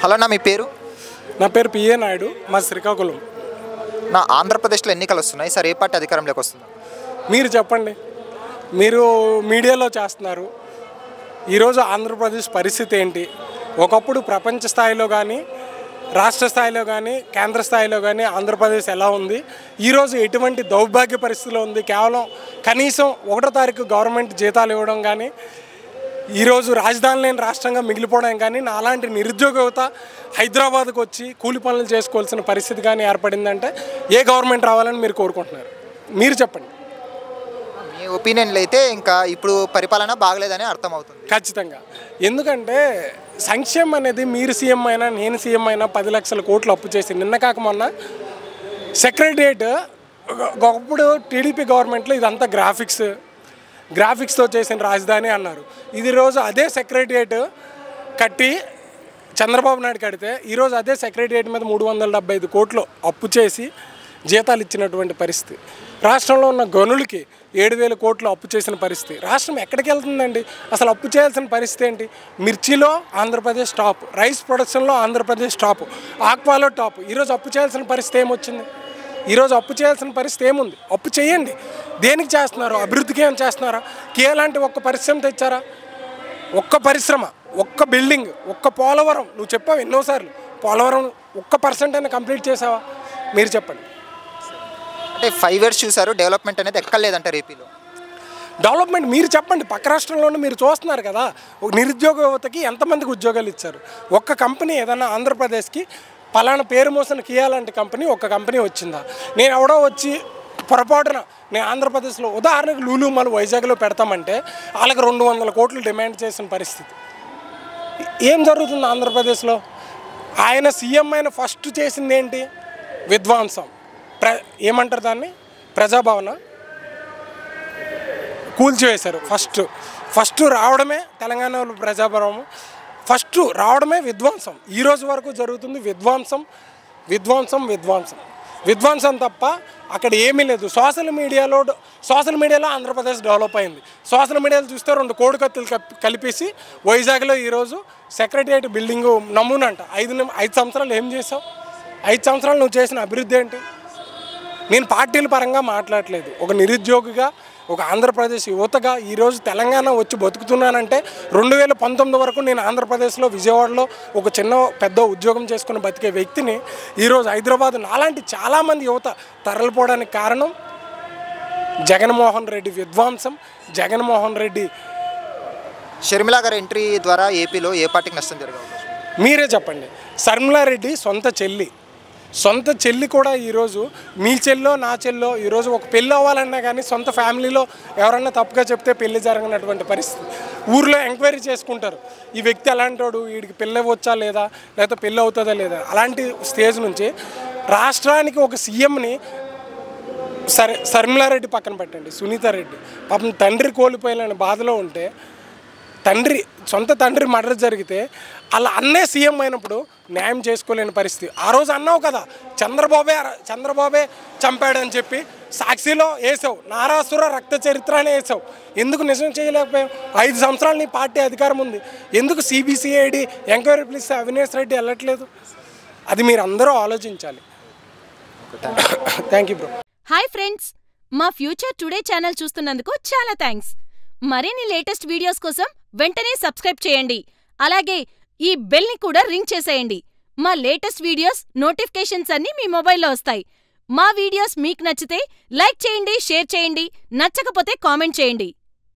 Hello నా మీ పేరు నా పేరు పిఏ నాయుడు మా శ్రీకాకుళం నా ఆంధ్రప్రదేశ్లో ఎన్నికలు వస్తున్నాయి సార్ ఏ పార్టీ అధికారంలోకి వస్తుంది మీరు చెప్పండి మీరు మీడియాలో చేస్తున్నారు ఈరోజు ఆంధ్రప్రదేశ్ పరిస్థితి ఏంటి ఒకప్పుడు ప్రపంచ స్థాయిలో కానీ రాష్ట్ర స్థాయిలో కానీ కేంద్ర స్థాయిలో కానీ ఆంధ్రప్రదేశ్ ఎలా ఉంది ఈరోజు ఎటువంటి దౌర్భాగ్య పరిస్థితిలో ఉంది కేవలం కనీసం ఒకటో తారీఖు గవర్నమెంట్ జీతాలు ఇవ్వడం కానీ ఈరోజు రాజధాని లేని రాష్ట్రంగా మిగిలిపోవడం కానీ నా అలాంటి నిరుద్యోగ యువత హైదరాబాద్కు వచ్చి కూలి పనులు చేసుకోవాల్సిన పరిస్థితి కానీ ఏర్పడిందంటే ఏ గవర్నమెంట్ రావాలని మీరు కోరుకుంటున్నారు మీరు చెప్పండి మీ ఒపీనియన్లు అయితే ఇంకా ఇప్పుడు పరిపాలన బాగలేదని అర్థమవుతుంది ఖచ్చితంగా ఎందుకంటే సంక్షేమం అనేది మీరు సీఎం అయినా నేను సీఎం అయినా పది లక్షల కోట్లు అప్పు చేసి నిన్న కాక మొన్న సెక్రటరియట్ ఒకప్పుడు టీడీపీ గవర్నమెంట్లో ఇదంతా గ్రాఫిక్స్ గ్రాఫిక్స్తో చేసిన రాజధాని అన్నారు ఇది రోజు అదే సెక్రటరియట్ కట్టి చంద్రబాబు నాయుడు కడితే ఈరోజు అదే సెక్రటరియట్ మీద మూడు వందల డెబ్బై ఐదు కోట్లు అప్పు చేసి జీతాలు ఇచ్చినటువంటి పరిస్థితి రాష్ట్రంలో ఉన్న గనులకి ఏడు వేల కోట్లు అప్పు చేసిన పరిస్థితి రాష్ట్రం ఎక్కడికి వెళ్తుందండి అసలు అప్పు చేయాల్సిన పరిస్థితి ఏంటి మిర్చిలో ఆంధ్రప్రదేశ్ టాప్ రైస్ ప్రొడక్షన్లో ఆంధ్రప్రదేశ్ టాప్ ఆక్వాలో టాప్ ఈరోజు అప్పు చేయాల్సిన పరిస్థితి ఏమొచ్చింది ఈరోజు అప్పు చేయాల్సిన పరిస్థితి ఏముంది అప్పు చేయండి దేనికి చేస్తున్నారు అభివృద్ధికి ఏం చేస్తున్నారా కే లాంటి ఒక్క పరిశ్రమ తెచ్చారా ఒక్క పరిశ్రమ ఒక్క బిల్డింగ్ ఒక్క పోలవరం నువ్వు చెప్పావు ఎన్నోసార్లు పోలవరం ఒక్క పర్సెంట్ అయినా కంప్లీట్ చేసావా మీరు చెప్పండి అంటే ఫైవ్ ఇయర్స్ చూసారు డెవలప్మెంట్ అనేది ఎక్కర్లేదంటారు ఏపీలో డెవలప్మెంట్ మీరు చెప్పండి పక్క రాష్ట్రంలోనే మీరు చూస్తున్నారు కదా ఒక నిరుద్యోగ యువతకి ఎంతమందికి ఉద్యోగాలు ఇచ్చారు ఒక్క కంపెనీ ఏదైనా ఆంధ్రప్రదేశ్కి పలానా పేరు మోసిన కియా లాంటి కంపెనీ ఒక కంపెనీ వచ్చిందా నేను ఎవడో వచ్చి పొరపాటున నేను ఆంధ్రప్రదేశ్లో ఉదాహరణకు లూలు మల్ వైజాగ్లో పెడతామంటే వాళ్ళకి రెండు వందల కోట్లు డిమాండ్ చేసిన పరిస్థితి ఏం జరుగుతుంది ఆంధ్రప్రదేశ్లో ఆయన సీఎం అయిన ఫస్ట్ చేసింది ఏంటి విధ్వంసం ప్ర ఏమంటారు దాన్ని ప్రజాభవన కూల్చివేశారు ఫస్ట్ ఫస్ట్ రావడమే తెలంగాణలో ప్రజాభవనం ఫస్ట్ రావడమే విధ్వంసం ఈ రోజు వరకు జరుగుతుంది విధ్వంసం విధ్వంసం విధ్వంసం విధ్వంసం తప్ప అక్కడ ఏమీ లేదు సోషల్ మీడియాలో సోషల్ మీడియాలో ఆంధ్రప్రదేశ్ డెవలప్ అయింది సోషల్ మీడియాలో చూస్తే రెండు కోడి కత్తులు కప్- కలిపేసి వైజాగ్లో ఈరోజు సెక్రటరియట్ బిల్డింగ్ నమూనా అంట ఐదు నిమ్- ఐదు సంవత్సరాలు ఏం చేసావు ఐదు సంవత్సరాలు నువ్వు చేసిన అభివృద్ధి ఏంటి నేను పార్టీల పరంగా మాట్లాడలేదు ఒక నిరుద్యోగిగా ఒక ఆంధ్రప్రదేశ్ యువతగా ఈరోజు తెలంగాణ వచ్చి బతుకుతున్నానంటే రెండు వేల పంతొమ్మిది వరకు నేను ఆంధ్రప్రదేశ్లో విజయవాడలో ఒక చిన్న పెద్ద ఉద్యోగం చేసుకుని బతికే వ్యక్తిని ఈరోజు హైదరాబాద్ నాలాంటి చాలామంది యువత తరలిపోవడానికి కారణం జగన్మోహన్ రెడ్డి విధ్వంసం జగన్మోహన్ రెడ్డి షర్మిలా గారి ఎంట్రీ ద్వారా ఏపీలో ఏ పార్టీకి నష్టం జరిగే అవకాశం ఉంది? మీరే చెప్పండి శర్మిలారెడ్డి సొంత చెల్లి సొంత చెల్లి కూడా ఈరోజు మీ చెల్లో నా చెల్లో ఈరోజు ఒక పెళ్ళి అవ్వాలన్నా కానీ సొంత ఫ్యామిలీలో ఎవరన్నా తప్పుగా చెప్తే పెళ్లి జరగనటువంటి పరిస్థితి ఊర్లో ఎంక్వైరీ చేసుకుంటారు ఈ వ్యక్తి ఎలాంటోడు వీడికి పెళ్ళి అవ్వచ్చా లేదా లేకపోతే పెళ్ళి అవుతుందా లేదా అలాంటి స్టేజ్ నుంచి రాష్ట్రానికి ఒక సీఎంని సరే శర్మిలారెడ్డి పక్కన పెట్టండి సునీతారెడ్డి పాపం తండ్రి కోల్పోయిన బాధలో ఉంటే తండ్రి సొంత తండ్రి మర్డర్ జరిగితే అలా అన్నే సీఎం అయినప్పుడు న్యాయం చేసుకోలేని పరిస్థితి ఆ రోజు అన్నావు కదా చంద్రబాబే చంద్రబాబే చంపాడని చెప్పి సాక్షిలో వేసావు నారాసుర రక్త చరిత్ర అని వేసావు ఎందుకు నిజం చేయలేకపోయావు ఐదు సంవత్సరాలు నీ పార్టీ అధికారం ఉంది ఎందుకు సిబిసిఐడి ఎంక్వైరీ పిలిస్తే అవినేష్ రెడ్డి వెళ్ళట్లేదు అది మీరు అందరూ ఆలోచించాలి thank you bro hi friends మా ఫ్యూచర్ టుడే ఛానల్ చూస్తున్నందుకు చాలా థ్యాంక్స్ మరిన్ని లేటెస్ట్ వీడియోస్ కోసం వెంటనే సబ్స్క్రైబ్ చేయండి అలాగే ఈ బెల్ని కూడా రింగ్ చేసేయండి మా లేటెస్ట్ వీడియోస్ నోటిఫికేషన్స్ అన్నీ మీ మొబైల్లో వస్తాయి మా వీడియోస్ మీకు నచ్చితే లైక్ చేయండి షేర్ చేయండి నచ్చకపోతే కామెంట్ చేయండి